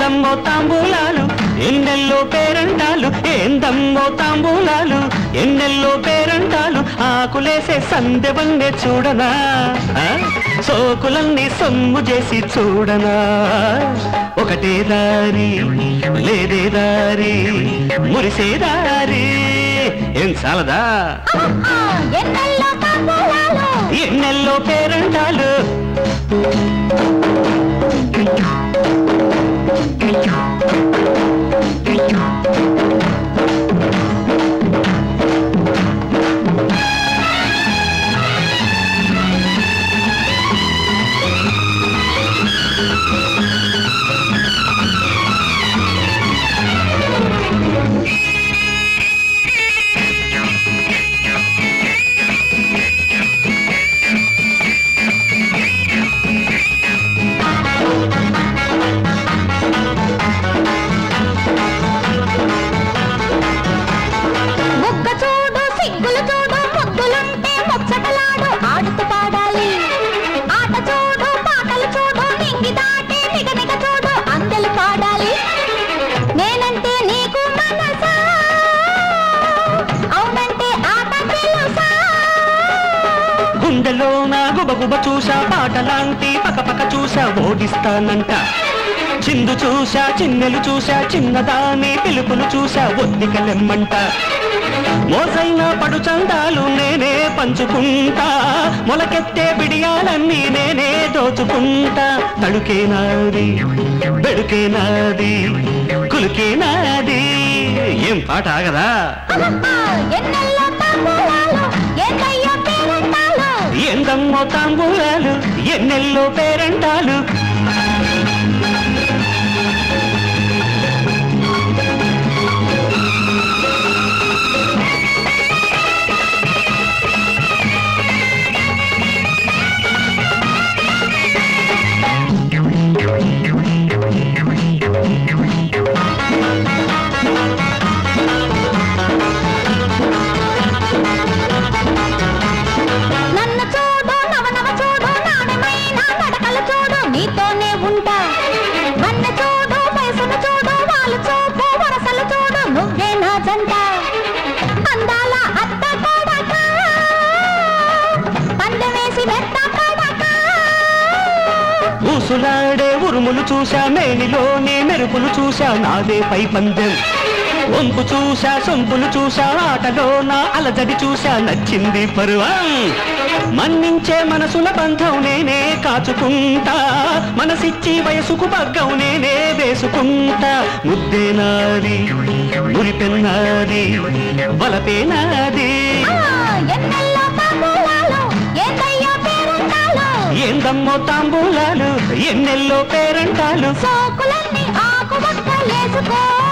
ఏందమ్మో తాంబూలాలు ఎన్నెల్లో పేరంటాలు ఏందమ్మో తాంబూలాలు ఎన్నెల్లో పేరంటాలు ఆకులేసే సందెవంగే చూడనా ఆ? సోకులన్నీ సొమ్ము చేసి చూడనా ఒకటే దారి లేదే దారి మురిసే దారి ఏం చాలదా ఎన్నెల్లో తాంబూలాలు ఎన్నెల్లో పేరంటాలు బుగ్గ చూడు సిగ్గులు చూడు ముద్దులుంటే ముచ్చటలాడు ఆడుతూ పాడాలి ఆట చూడు పాటలు చూడు నింగి దాటి నిగ నిగ చూడు అందెలు పాడాలి నేనంటే నీకు మనసా అవునంటే ఆట తెలుసా గుండెలో నా గుబగుబ చూసా పాటలాంటి పకపక చూసా ఓడిస్తానంట చిందు చూసా చిన్నెలు చూసా చిన్నదాని పిలుపులు చూసా ఒత్తికలెమ్మంట మోసైన పడు చందాలు నేనే పంచుకుంటా మొలకెత్తే బిడియాలన్నీ నేనే దోచుకుంటా తడుకే నాది బెడుకే నాది కులుకే నాది ఏం పాట ఆగదా ఎన్నెల్లో తాంబూలాలు ఏకయ్యో పేరంటాలు ఎందమ్మో తాంబూలాలు ఎన్నెల్లో పేరంటాలు నన్ను చూడు నవనవ చూడు నాణ్యమైన నడకలు చూడు నీతోనే ఉంటా వన్న చూడు వయసును చూడు వాళ్ళు చూపు వరసలు చూడు నువ్వే నా జంట అందాల అత్త కొడక పందె వేసి మెత్త కొడక ఊసులాడే ఉరుములు చూసా మేనిలోనే మెరుపులు చూసా నాదే పై పందెం వంపు చూసా సొంపులు చూసా ఆటలో నా అలజడి చూసా నచ్చింది పరువం మన్నించే మనసుల బంధం నేనే కాచుకుంటా మనసిచ్చి వయసుకు పగ్గం నేనే వేసుకుంటా ముద్దే నాది మురిపెన్నాది బలపే నాది ఆ, ఎన్నెల్లో తాంబూలాలు ఏకయ్యో పేరంటాలు ఏందమ్మో తాంబూలాలు ఎన్నెల్లో పేరంటాలు సోకులన్నీ ఆకు లేసుకో